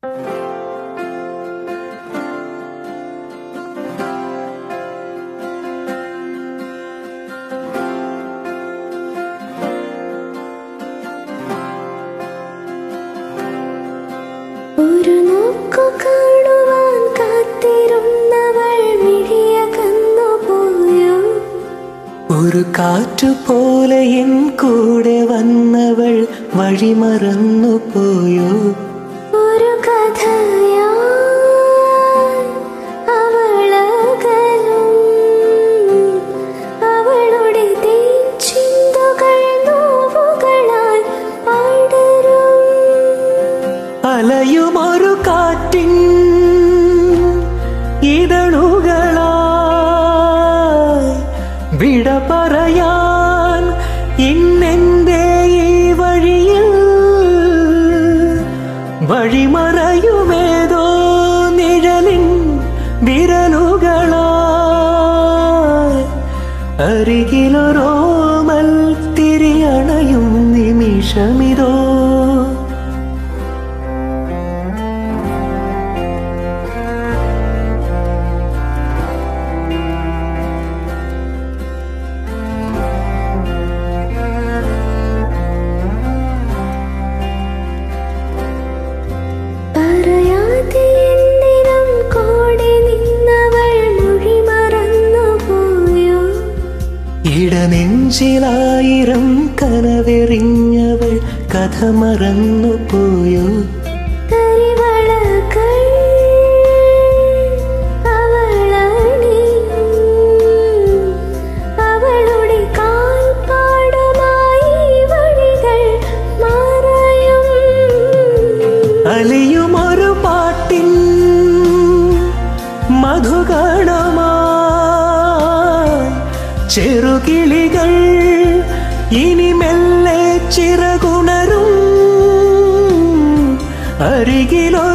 ഒരു നോക്കു കാണുവാൻ കാത്തിരുന്നവൾ മിഴിയകന്നു പോയോ ഒരു കാറ്റു പോലെ എൻ കൂടെ വന്നവൾ വഴിമറന്നു പോയോ ഒരു കഥയാ അവളകലും അവളുടെ തേച്ചിന്തുകൾ നോവുകളായി പാടരും അലയുമൊരു കാറ്റിൻ ഇതളുകളായി വിട പറയാൻ ഇന്നെന്റെ ഈ വഴിയിൽ വഴിമറയുമേതോ നിഴലിൻ വിരലുകളായി അരികിലൊരോമൽ തിരിയണയും നിമിഷമിതോ പറയാതെ എന്തിനും കൂടെ നിന്നവൾ മൊഴി മറന്നു പോയോ ഇടനെഞ്ചിലായിരം കനവെറിഞ്ഞവൾ കഥ മറന്നു പോയോ കരിവളകൾ അവളണിയും അവളുടെ കാൽപ്പാടുമായി വഴികൾ മറയും അലിയുമൊരു പാട്ടിൻ മധുഗണമായി ചെറുകിളികൾ ഇനി മെല്ലെ ചിറകുണരും അരികിലൊരു